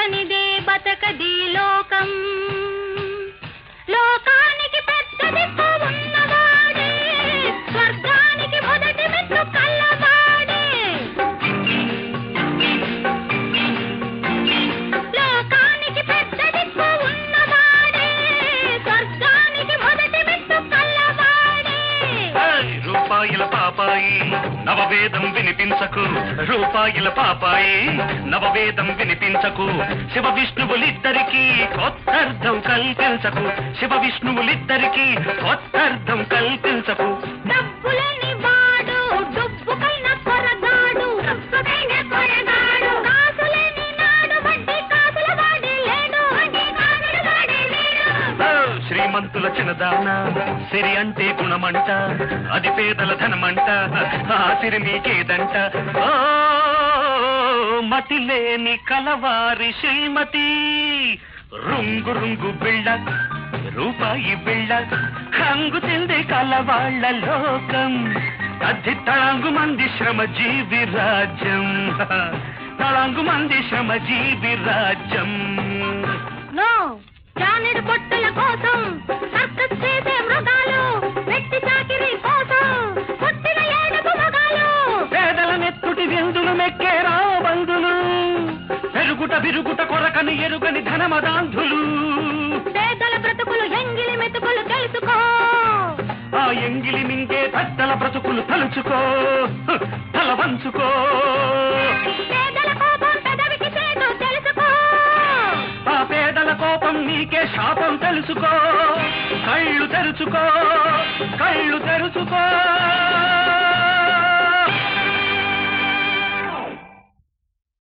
బతకనిదే బతకది లోకం లోకానికి పెద్ద దిక్కు ఉన్నవాడే స్వర్గానికి మొదటి మెట్టు కల్లవాడే లోకానికి పెద్ద దిక్కు ఉన్నవాడే స్వర్గానికి మొదటి మెట్టు కల్లవాడే ఏయ్, రూపాయల పాపాయి నవవేదం వినిపించకు రూపాయల పాపాయి నవవేదం వినిపించకు శివ విష్ణువులిద్దరికీ కొత్తర్థం కల్పించకు శివ విష్ణువులిద్దరికీ కొత్తర్థం కల్పించకు డబ్బులేని వాడు డబ్బుకైన కొరగాడు డబ్బుకైన కొరగాడు కాసులేని నాడు వడ్డీ కాసుల వాడే లేడు వడ్డీ కాసుల వాడే లేడు ఓ, శ్రీమంతుల చిన్నదాన సిరి అంటే గుణమంట అది పేదల ధనమంట ఆ సిరి మీకేదంట ఓ మతి లేని కలవారి శ్రీమతి రుంగు రుంగు బిళ్ళ రూపాయి బిళ్ళ కంగు తింది కలవాళ్ళ లోకం అది తళంగు మంది శ్రమ జీవి రాజ్యం తళంగు మంది శ్రమ జీవి రాజ్యం నో జానెడు పొట్టుల కోసం సర్కస్ చేసే మృగాలు వెట్టి చాకిరి కోసం పుట్టిన ఏడుపు మగాలు పేదల నెత్తుటి విందులు మెక్కేరా బంధులు పెరుగుట విరుగుట కొరకని ఎరుగని ధనమదాంధులు పేదల బ్రతుకులు ఎంగిలి మెతుకులు తెలుసుకో ఆ ఎంగిలి మింగే పెద్దల బ్రతుకులు తలుచుకో హ్, తల వంచుకో పేదల కోపం పెదవికి చేటు తెలుసుకో ఆ పేదల కోపం నీకే శాపం తెలుసుకో కళ్ళు తెరుచుకో కళ్ళు తెరుచుకో